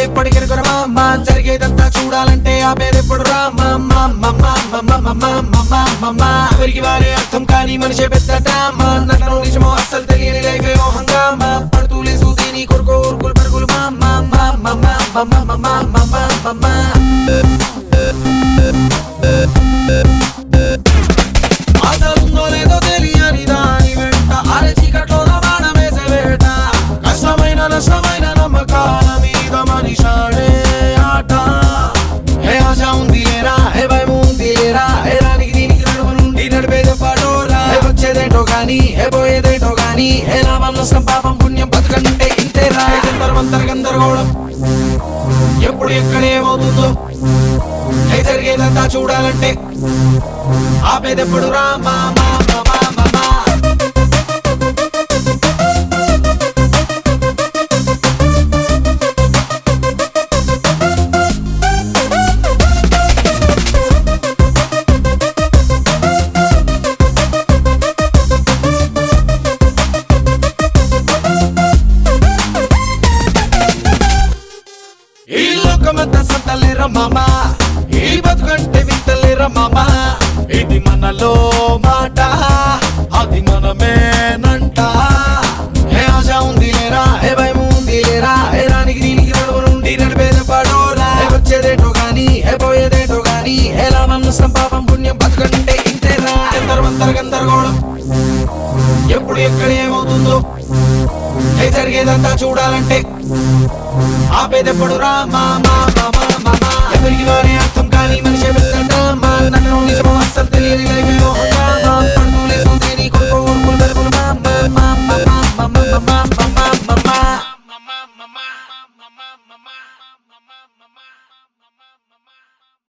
ఎప్పటికెనుకురా మామ జరిగేదంతా చూడాలంటే ఆపేదెప్పుడు రా మామ మమ్మ మమ్మ మమ్మ మమ్మ మమ్మ ఎవరికి వారే అర్థం కాని మనిషి పెద్ద డ్రామా నటనో నిజమో అస్సలు తెలియని లైఫ్ ఏమో హంగామా పడుతూ లేసు దీని కొరకు ఊరుకులు పరుగులు మామ మమ్మ మమ్మ మమ్మ మమ్మ మమ్మ మమ్మ ఆశలుందో లేదో తెలియని దాని వెంట అరచీకట్లో రవాణమేసే వేట కష్టమైన నష్టమైన నమ్మకాల మీద మనిషాడే ఆట హే ఆశ ఉంది లేరా హే భయం ఉంది లేరా హే రానికి దీనికి నడుము నుండి నడిపేదే పాటోరా హే వచ్చేదేంటో గాని హే పోయేదేంటో గాని హే లాభం నష్టం పాపం పుణ్యం బతుకంటే ఇంతేరా హే గందరవంతర గందరగోళం ఎప్పుడు ఎక్కడ ఏమవుతుందో హే జరిగేదంతా చూడాలంటే ఆపేదెప్పుడు రా మా మా మా మా మా మా. ఈ లోకమంతా సత్తలేరా మామా ఈ బతుకంటే వింతలేరా మామా ఇది మనలో మాట అది మనమేనంట ఏ ఆశ ఉంది లేరా ఏ భయం ఉంది లేరా ఏ రానికి దీనికి నడువు నుండి నడిపేద పడోరా ఏ వచ్చేదేటో గాని ఏ పోయేదేటో గాని ఏ లాభం నష్టం పాపం పుణ్యం బతుకంటే ఇంతేరా గందరవంతర గందరగోళం ఎప్పుడు ఎక్కడ ఏమవుతుందో ఏ జరిగేదంతా చూడాలంటే ఆపేదెప్పుడు రా మా మా మా మా మా మా. ఎవరికి వారే అర్థం